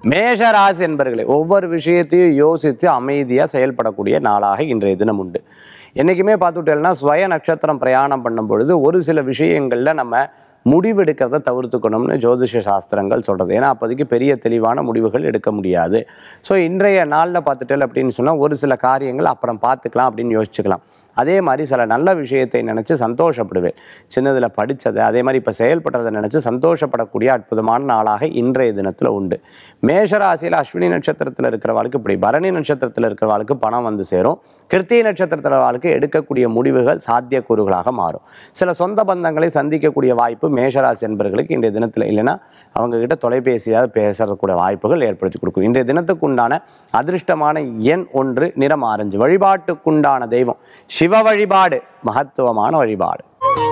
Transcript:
மேஷராசி என்பர்களே ஒவ்வொரு விஷயத்தையும் யோசித்து அமைதியாக செயல்படக்கூடிய நாளாக இன்றைய தினம் உண்டு என்றைக்குமே பார்த்துட்டேன்னா ஸ்வய நட்சத்திரம் பிரயாணம் பண்ணும் பொழுது ஒரு சில விஷயங்களில் நம்ம முடிவெடுக்கிறத தவிர்த்துக்கணும்னு ஜோதிஷ சாஸ்திரங்கள் சொல்கிறது ஏன்னா அப்போதைக்கு பெரிய தெளிவான முடிவுகள் எடுக்க முடியாது ஸோ இன்றைய நாளில் பார்த்துட்டேன் அப்படின்னு சொன்னால் ஒரு சில காரியங்கள் அப்புறம் பார்த்துக்கலாம் அப்படின்னு யோசிச்சுக்கலாம் அதே மாதிரி சில நல்ல விஷயத்தை நினச்சி சந்தோஷப்படுவேன் சின்னதில் படித்ததை அதே மாதிரி இப்போ செயல்படுறதை நினச்சி சந்தோஷப்படக்கூடிய அற்புதமான நாளாக இன்றைய தினத்தில் உண்டு மேஷராசியில் அஸ்வினி நட்சத்திரத்தில் இருக்கிறவாளுக்கு இப்படி பரணி நட்சத்திரத்தில் இருக்கிறவாளுக்கு பணம் வந்து சேரும் கிருத்திகை நட்சத்திரத்தில் வாழ்க்கை எடுக்கக்கூடிய முடிவுகள் சாத்தியக்கூறுகளாக மாறும் சில சொந்த பந்தங்களை சந்திக்கக்கூடிய வாய்ப்பு மேஷராசி என்பர்களுக்கு இன்றைய தினத்தில் இல்லைன்னா அவங்க கிட்ட தொலைபேசியாக பேசுறதுக்கூடிய வாய்ப்புகள் ஏற்படுத்தி கொடுக்கும் இன்றைய தினத்துக்கு உண்டான அதிர்ஷ்டமான எண் ஒன்று நிறம் ஆரஞ்சு வழிபாட்டுக்குண்டான தெய்வம் சிவ வழிபாடு மகத்துவமான வழிபாடு